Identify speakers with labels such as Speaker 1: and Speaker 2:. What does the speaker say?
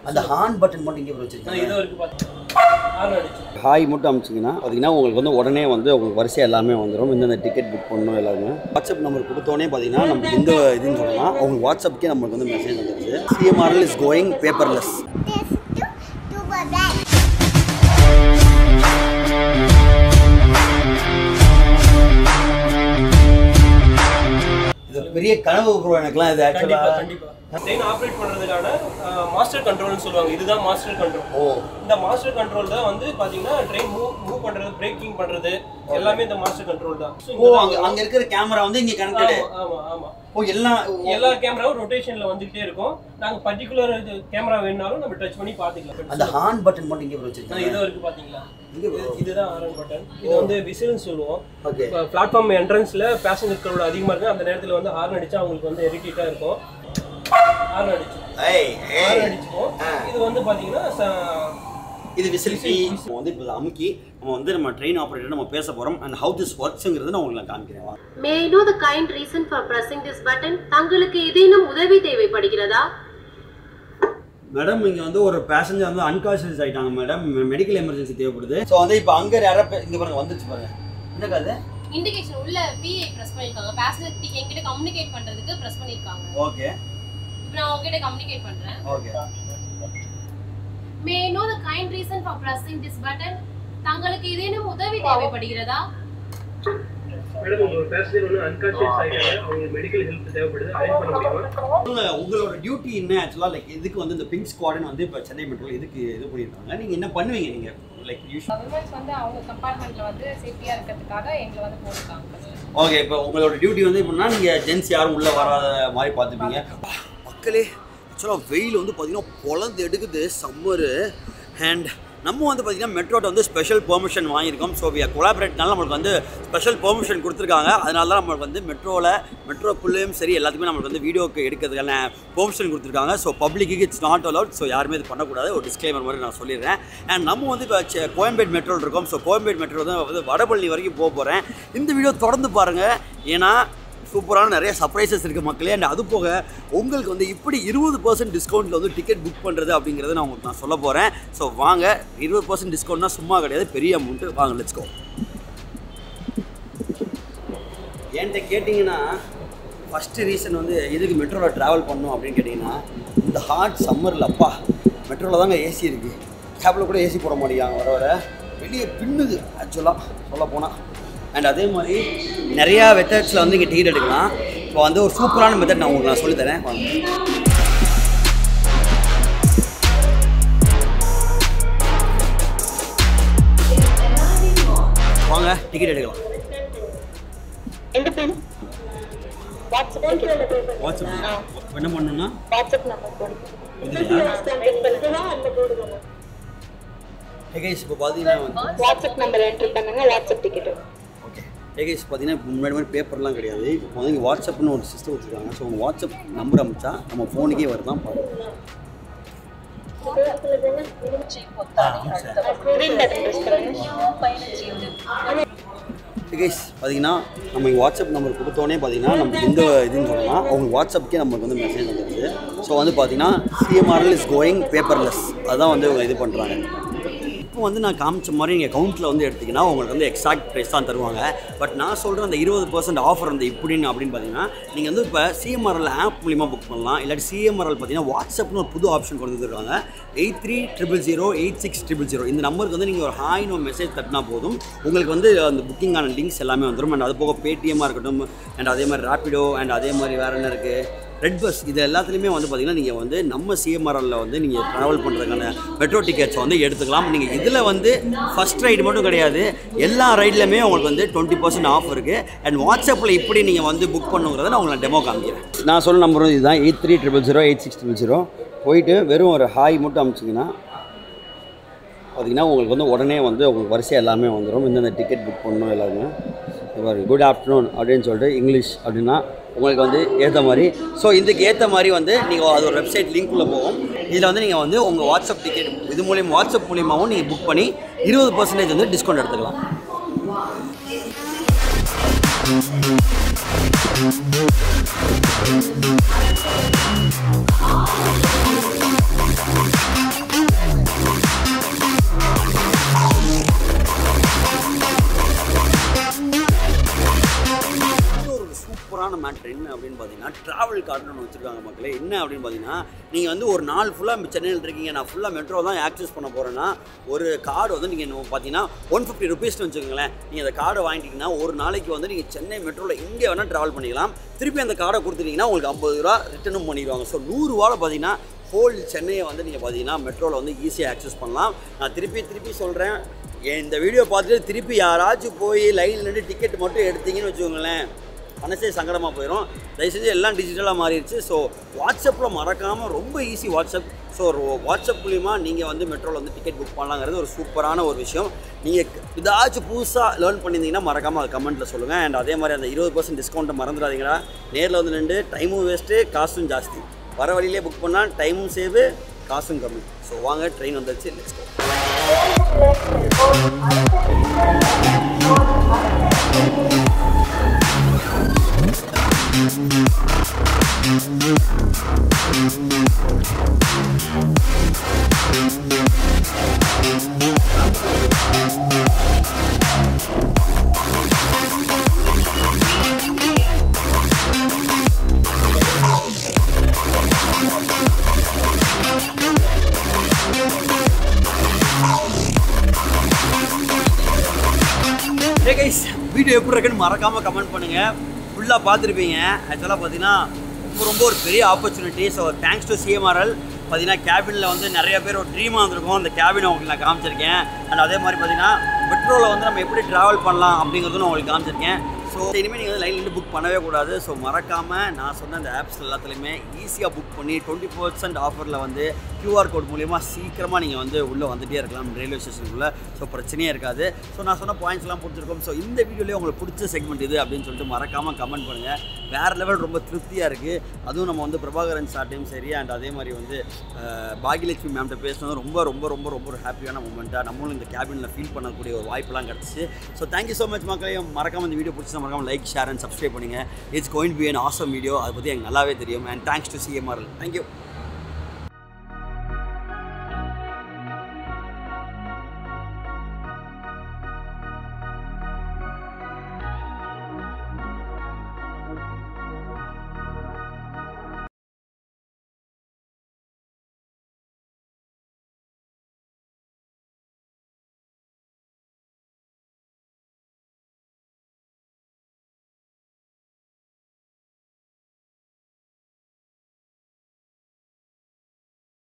Speaker 1: அந்த horn button மட்டும் இங்கே வச்சிருக்கீங்க
Speaker 2: இது வரைக்கும் பார்த்து ஆறு அடிச்சு
Speaker 1: ஹாய் மட்டும் அமிச்சிங்கன்னா பார்த்தீங்கன்னா உங்களுக்கு வந்து உடனே வந்து உங்களுக்கு வரிசை எல்லாமே வந்துடும் இந்தந்த டிக்கெட் புக் பண்ணணும் எல்லாருமே வாட்ஸ்அப் நம்பர் கொடுத்தோடனே பார்த்தீங்கன்னா நம்ம எந்த இதுன்னு சொல்லலாம் உங்களுக்கு வாட்ஸ்அப்புக்கே நம்மளுக்கு வந்து மெசேஜ் வந்துருது சிஎம்ஆர்எல் இஸ் கோயிங் பேப்பர்லெஸ் இது ஒரு பெரிய கனவு ப்ரோ எனக்குலாம் இது
Speaker 2: கண்டிப்பா
Speaker 1: ஆக்சுவலாக
Speaker 2: கண்டிப்பா ட்ரெயின் ஆப்ரேட் பண்றதுக்கான மாஸ்டர் கண்ட்ரோல்னு சொல்லுவாங்க இதுதான் மாஸ்டர் கண்ட்ரோல்
Speaker 1: ஓ
Speaker 2: இந்த மாஸ்டர் கண்ட்ரோல் தான் வந்து பாத்தீங்கன்னா ட்ரெயின் மூவ் மூவ் பண்றது பிரேக்கிங் பண்றது எல்லாமே இந்த மாஸ்டர் கண்ட்ரோல் தான் So,
Speaker 1: ஓ
Speaker 2: இங்க
Speaker 1: அங்க அங்க இருக்கிற கேமரா வந்து இங்க கனெக்டட்
Speaker 2: ஆமா ஆமா ஆமா
Speaker 1: ஓ எல்லாம்
Speaker 2: எல்லா கேமராவும் ரொட்டேஷன்ல வந்துகிட்டே இருக்கும் நாங்க பர்டிகுலர் கேமரா வேணும்னாலும் நம்ம டச் பண்ணி பாத்துக்கலாம்
Speaker 1: அந்த ஹார்ன் பட்டன் மட்டும் இங்கே
Speaker 2: ஆனா,
Speaker 1: வச்சிருக்கீங்க
Speaker 2: இது வரைக்கும் பாத்தீங்களா
Speaker 1: இங்க
Speaker 2: இது- இதுதான் ஆரன் பட்டன் இது வந்து விசில்னு சொல்லுவோம்
Speaker 1: ஓகே
Speaker 2: பிளாட்ஃபார்ம் என்ட்ரன்ஸ்ல பேசஞ்சர் crowd அதிகமா இருக்கு அந்த நேரத்துல வந்து ஹார்ன் அடிச்சா அவங்களுக்கு வந்து இரிட்டேட்டா இருக்கும் ஹார்ன் அடிச்சு
Speaker 1: ஏய்
Speaker 2: ஹார்ன் அடிச்சுக்கும் இது வந்து பாத்தீங்கன்னா ச-
Speaker 1: இது விசில் ஃபீ நம்ம வந்து இப்போ அமுக்கி நம்ம வந்து நம்ம ட்ரெயின் ஆப்ரேட்டர் நம்ம பேச போகிறோம் அண்ட் ஹவு திஸ் ஒர்க்ஸுங்கிறது நான் உங்களுக்கு நான் காமிக்கிறேன் வாங்க.
Speaker 3: May I know the kind reason for pressing this button? தங்களுக்கு ஏதேனும் உதவி தேவைப்படுகிறதா
Speaker 1: மேடம் இங்கே வந்து ஒரு பேசஞ்சர் வந்து அன்கான்ஷியஸ் ஆயிட்டாங்க மேடம் மெடிக்கல் எமர்ஜென்சி தேவைப்படுது ஸோ வந்து இப்போ அங்கே யாரோ இங்கே பாருங்க வந்துச்சு பாருங்க என்ன காது
Speaker 4: இண்டிகேஷன் உள்ள பிஐ பிரஸ் பண்ணிருக்காங்க பேசஞ்சர் என்கிட்ட கம்யூனிகேட் பண்றதுக்கு பிரஸ் பண்ணிருக்காங்க
Speaker 1: ஓகே
Speaker 4: இப்போ நான் உங்ககிட்ட கம்யூனிகேட் பண்றேன்
Speaker 1: okay
Speaker 4: may know the kind reason for pressing this button தங்களுக்கு ஏதேனும் உதவி தேவைப்படுகிறதா
Speaker 2: மேடம் உங்க பேசஞ்சர் வந்து அன்கான்ஷியஸ் ஆயிட்டாங்க அவங்களுக்கு மெடிக்கல் ஹெல்ப் தேவைப்படுது அரேஞ்ச் பண்ண முடியுமா
Speaker 1: உங்க உங்களோட டியூட்டி என்ன ஆக்சுவலாக லைக் இதுக்கு வந்து இந்த பிங்க் ஸ்குவாடுன்னு வந்து இப்போ சென்னை மெட்ரோல் இதுக்கு இது பண்ணியிருக்காங்க நீங்கள் என்ன பண்ணுவீங்க நீங்கள் லைக் யூஸ்வல்
Speaker 5: விமன்ஸ் வந்து அவங்க கம்பார்ட்மெண்ட்ல வந்து சேஃப்டியா இருக்கிறதுக்காக எங்களை வந்து போட்டிருக்காங்க
Speaker 1: ஓகே இப்போ உங்களோட டியூட்டி வந்து எப்படின்னா நீங்கள் ஜென்ஸ் யாரும் உள்ளே வராத மாதிரி பார்த்துப்பீங்க மக்களே ஆக்சுவலாக வெயில் வந்து பார்த்தீங்கன்னா பொழந்து எடுக்குது சம்மரு அண்ட் நம்ம வந்து பார்த்தீங்கன்னா மெட்ரோட்ட வந்து ஸ்பெஷல் பெர்மிஷன் வாங்கியிருக்கோம் ஸோ வி கொலாபரேட்னால நம்மளுக்கு வந்து ஸ்பெஷல் பெர்மிஷன் கொடுத்துருக்காங்க அதனால தான் நம்மளுக்கு வந்து மெட்ரோவில் மெட்ரோக்குள்ளேயும் சரி எல்லாத்துக்குமே நம்மளுக்கு வந்து வீடியோக்கு எடுக்கிறதுக்கான பெர்மிஷன் கொடுத்துருக்காங்க ஸோ பப்ளிக்கு இட்ஸ் நாட் அலவுட் ஸோ யாருமே இது பண்ணக்கூடாது ஒரு டிஸ்க்ளைமர் மாதிரி நான் சொல்லிடுறேன் அண்ட் நம்ம வந்து இப்போ செ- கோயம்பேடு மெட்ரோவில் இருக்கோம் ஸோ கோயம்பேடு மெட்ரோ தான் வந்து வடபழனி வரைக்கும் போக போகிறேன் இந்த வீடியோ தொடர்ந்து பாருங்கள் ஏன்னா சூப்பரான நிறைய சர்ப்ரைசஸ் இருக்குது மக்களே அண்ட் அது போக உங்களுக்கு வந்து இப்படி இருபது பர்சன்ட் டிஸ்கவுண்ட்டில் வந்து டிக்கெட் புக் பண்ணுறது அப்படிங்கிறத நான் உங்களுக்கு நான் சொல்ல போகிறேன் ஸோ வாங்க இருபது பர்சன்ட் டிஸ்கவுண்ட்னா சும்மா கிடையாது பெரிய அமௌண்ட்டு வாங்க லெட்ஸ் கோ என்கிட்ட கேட்டிங்கன்னா ஃபஸ்ட்டு ரீசன் வந்து எதுக்கு மெட்ரோவில் ட்ராவல் பண்ணணும் அப்படின்னு கேட்டிங்கன்னா இந்த ஹாட் சம்மரில் அப்பா மெட்ரோவில் தாங்க ஏசி இருக்குது கேபில் கூட ஏசி போட மாட்டேங்காங்க வர வர வெளியே பின்னுது ஆக்சுவலாக சொல்ல போனால் அண்ட் அதே மாதிரி நிறையா மெத்தட்ஸில் வந்து இங்கே டிக்கெட் எடுக்கலாம் இப்போ வந்து ஒரு சூப்பரான மெத்தட் நான் உங்களுக்கு நான் சொல்லித்தரேன் வாங்க வாங்க டிக்கெட் எடுக்கலாம் வாட்ஸ்அப் என்ன பண்ணணும்னா ஹெகைஸ் இப்போ பார்த்தீங்கன்னா வந்து
Speaker 6: வாட்ஸ்அப் நம்பர் என்டர் பண்ணுங்க வாட்ஸ்அப் டிக்கெட்
Speaker 1: ஓகே ஹெகைஸ் பார்த்தீங்கன்னா இப்போ முன்னாடி மாதிரி பேப்பர்லாம் கிடையாது இப்போ வந்து இங்கே வாட்ஸ்அப்னு ஒரு சிஸ்டம் வச்சுருக்காங்க ஸோ உங்கள் வாட்ஸ்அப் நம்பர் அமைச்சா நம்ம ஃபோனுக்கே வருதான் பாருங்க
Speaker 6: ஸ்க்ரீன் பட்டன் ப்ரெஸ் பண்ணுங்க
Speaker 1: கைஸ் பார்த்தீங்கன்னா நம்ம இங்கே வாட்ஸ்அப் நம்பர் கொடுத்தோன்னே பார்த்தீங்கன்னா நம்ம எந்த இதுன்னு சொல்லலாம் அவங்க வாட்ஸ்அப்புக்கே நம்மளுக்கு வந்து மெசேஜ் வந்துருது ஸோ வந்து பார்த்தீங்கன்னா சிஎம்ஆர்எல் இஸ் கோயிங் பேப்பர்லெஸ் அதுதான் வந்து இவங்க இது பண்ணுறாங்க இப்போ வந்து நான் காமிச்ச மாதிரி நீங்கள் கவுண்ட்டில் வந்து எடுத்திங்கன்னா உங்களுக்கு வந்து எக்ஸாக்ட் ப்ரைஸ் தான் தருவாங்க பட் நான் சொல்கிற அந்த இருபது பர்சன்ட் ஆஃபர் வந்து இப்படின்னு அப்படின்னு பார்த்தீங்கன்னா நீங்கள் வந்து இப்போ சிஎம்ஆர்எல் ஆப் மூலிமா புக் பண்ணலாம் இல்லாட்டி சிஎம்ஆர்எல் பார்த்தீங்கன்னா வாட்ஸ்அப்னு ஒரு புது ஆப்ஷன் கொண்டு வந்துருக்காங்க eight three triple zero eight six triple zero இந்த நம்பருக்கு வந்து நீங்கள் ஒரு ஹாய்னு ஒரு மெசேஜ் தட்டினா போதும் உங்களுக்கு வந்து அந்த புக்கிங்கான லிங்க்ஸ் எல்லாமே வந்துடும் அண்ட் அது போக பேடிஎம்மாக இருக்கட்டும் அண்ட் அதே மாதிரி ரேப்பிடோ அண்ட் அதே மாதிரி வேறு என்ன இருக்குது ரெட் பஸ் இது எல்லாத்துலேயுமே வந்து பார்த்தீங்கன்னா நீங்கள் வந்து நம்ம சிஎம்ஆர்எல்ல வந்து நீங்கள் ட்ராவல் பண்ணுறதுக்கான மெட்ரோ டிக்கெட்ஸ் வந்து எடுத்துக்கலாம் நீங்கள் இதில் வந்து ஃபஸ்ட் ரைடு மட்டும் கிடையாது எல்லா ரைட்லையுமே உங்களுக்கு வந்து டுவெண்ட்டி பர்சன்ட் ஆஃப் இருக்குது அண்ட் வாட்ஸ்அப்பில் இப்படி நீங்கள் வந்து புக் பண்ணுங்கிறத நான் உங்களுக்கு டெமோ காமிக்கிறேன் நான் சொல்ல நம்பரும் இதுதான் eight three triple zero eight six triple zero போயிட்டு வெறும் ஒரு ஹாய் மட்டும் அமிச்சிங்கன்னா பார்த்தீங்கன்னா உங்களுக்கு வந்து உடனே வந்து உங்களுக்கு வரிசை எல்லாமே வந்துடும் இந்தந்த டிக்கெட் புக் பண்ணணும் எல்லாருமே குட் ஆஃப்டர்நூன் அப்படின்னு சொல்லிட்டு இங்கிலீஷ் அப்படின்னா உங்களுக்கு வந்து ஏற்ற மாதிரி ஸோ இதுக்கு ஏற்ற மாதிரி வந்து நீங்கள் அது ஒரு வெப்சைட் லிங்க்குள்ளே போகும் இதில் வந்து நீங்கள் வந்து உங்கள் வாட்ஸ்அப் டிக்கெட் இது மூலியம் வாட்ஸ்அப் மூலியமாகவும் நீங்கள் புக் பண்ணி இருபது பர்சன்டேஜ் வந்து டிஸ்கவுண்ட் எடுத்துக்கலாம்
Speaker 6: Thank
Speaker 1: என்ன அப்படின்னு பார்த்தீங்கன்னா ட்ராவல் கார்டுன்னு ஒன்று வச்சுருக்காங்க மக்களே என்ன அப்படின்னு பார்த்தீங்கன்னா நீங்கள் வந்து ஒரு நாள் ஃபுல்லாக சென்னையில் இருக்கீங்க நான் ஃபுல்லாக மெட்ரோ தான் ஆக்சஸ் பண்ண போகிறேன்னா ஒரு கார்டு வந்து நீங்கள் பார்த்தீங்கன்னா ஒன் ஃபிஃப்டி ருபீஸ்னு வச்சுக்கோங்களேன் நீங்கள் அந்த கார்டை வாங்கிட்டீங்கன்னா ஒரு நாளைக்கு வந்து நீங்கள் சென்னை மெட்ரோவில் எங்கே வேணால் ட்ராவல் பண்ணிக்கலாம் திருப்பி அந்த கார்டை கொடுத்துட்டீங்கன்னா உங்களுக்கு ஐம்பது ரூபா ரிட்டர்னும் பண்ணிடுவாங்க ஸோ நூறுரூவாவில் பார்த்தீங்கன்னா ஹோல் சென்னையை வந்து நீங்கள் பார்த்தீங்கன்னா மெட்ரோவில் வந்து ஈஸியாக ஆக்சஸ் பண்ணலாம் நான் திருப்பி திருப்பி சொல்கிறேன் இந்த வீடியோ பார்த்துட்டு திருப்பி யாராச்சும் போய் லைனில் நின்று டிக்கெட் மட்டும் எடுத்தீங்கன்னு வச்சுக்கோங்களேன் மனசே சங்கடமாக போயிடும் தயவு செஞ்சு எல்லாம் டிஜிட்டலாக மாறிடுச்சு ஸோ வாட்ஸ்அப்பில் மறக்காமல் ரொம்ப ஈஸி வாட்ஸ்அப் ஸோ ஒரு வாட்ஸ்அப் மூலிமா நீங்கள் வந்து மெட்ரோவில் வந்து டிக்கெட் புக் பண்ணலாங்கிறது ஒரு சூப்பரான ஒரு விஷயம் நீங்கள் ஏதாச்சும் புதுசாக லேர்ன் பண்ணியிருந்தீங்கன்னா மறக்காமல் அது கமெண்ட்டில் சொல்லுங்கள் அண்ட் அதே மாதிரி அந்த இருபது பர்சன்ட் டிஸ்கவுண்ட்டை மறந்துடாதீங்களா நேரில் வந்து நின்று டைமும் வேஸ்ட்டு காசும் ஜாஸ்தி வர வழியிலே புக் பண்ணால் டைமும் சேவு காசும் கம்மி ஸோ வாங்க ட்ரெயின் வந்துருச்சு நெக்ஸ்ட் ஹே கைஸ் வீடியோ எப்படி இருக்குன்னு மறக்காமல் கமெண்ட் பண்ணுங்கள் ஃபுல்லாக பார்த்துருப்பீங்க ஆக்சுவலாக பார்த்தீங்கன்னா ரொம்ப ரொம்ப ஒரு பெரிய opportunity so thanks to CMRL பார்த்தீங்கன்னா கேபினில் வந்து நிறைய பேர் ஒரு ட்ரீமாக வந்திருக்கும் அந்த கேபினை உங்களுக்கு நான் காமிச்சிருக்கேன் அண்ட் அதே மாதிரி பார்த்தீங்கன்னா மெட்ரோவில் வந்து நம்ம எப்படி ட்ராவல் பண்ணலாம் அப்படிங்கிறதும் நான் உங்களுக்கு காமிச்சிருக்கேன் ஸோ இனிமேல் நீங்கள் வந்து லைனில் புக் பண்ணவே கூடாது ஸோ மறக்காமல் நான் சொன்ன அந்த ஆப்ஸ் எல்லாத்துலேயுமே ஈஸியாக புக் பண்ணி டுவெண்ட்டி பர்சன்ட் ஆஃபரில் வந்து கியூஆர் கோட் மூலிமா சீக்கிரமாக நீங்கள் வந்து உள்ளே வந்துகிட்டே இருக்கலாம் ரயில்வே ஸ்டேஷனுக்குள்ளே ஸோ பிரச்சனையே இருக்காது ஸோ நான் சொன்ன பாயிண்ட்ஸ்லாம் பிடிச்சிருக்கோம் ஸோ இந்த வீடியோலேயே உங்களுக்கு பிடிச்ச செக்மெண்ட் இது அப்படின்னு சொல்லிட்டு மறக்காமல் கமெண்ட் பண்ணுங்கள் வேறு லெவல் ரொம்ப திருப்தியாக இருக்குது அதுவும் நம்ம வந்து பிரபாகரன் சார்ட்டையும் சரி அண்ட் அதே மாதிரி வந்து அஹ், பாகியலட்சுமி மேம்கிட்ட பேசினது ரொம்ப ரொம்ப ரொம்ப ரொம்ப ஒரு ஹாப்பியான மூமெண்ட்டாக நம்மளும் இந்த கேபினில் ஃபீல் பண்ணக்கூடிய ஒரு வாய்ப்பெல்லாம் கிடச்சிச்சு ஸோ தேங்க்யூ ஸோ மச் மக்களையும் மறக்காம இந்த வீடியோ பிடிச்சா மறக்காம லைக் ஷேர் அண்ட் சப்ஸ்கிரைப் பண்ணுங்கள் it's going be an awesome video அதை பற்றி எனக்கு நல்லாவே தெரியும் and thanks to CMRL thank you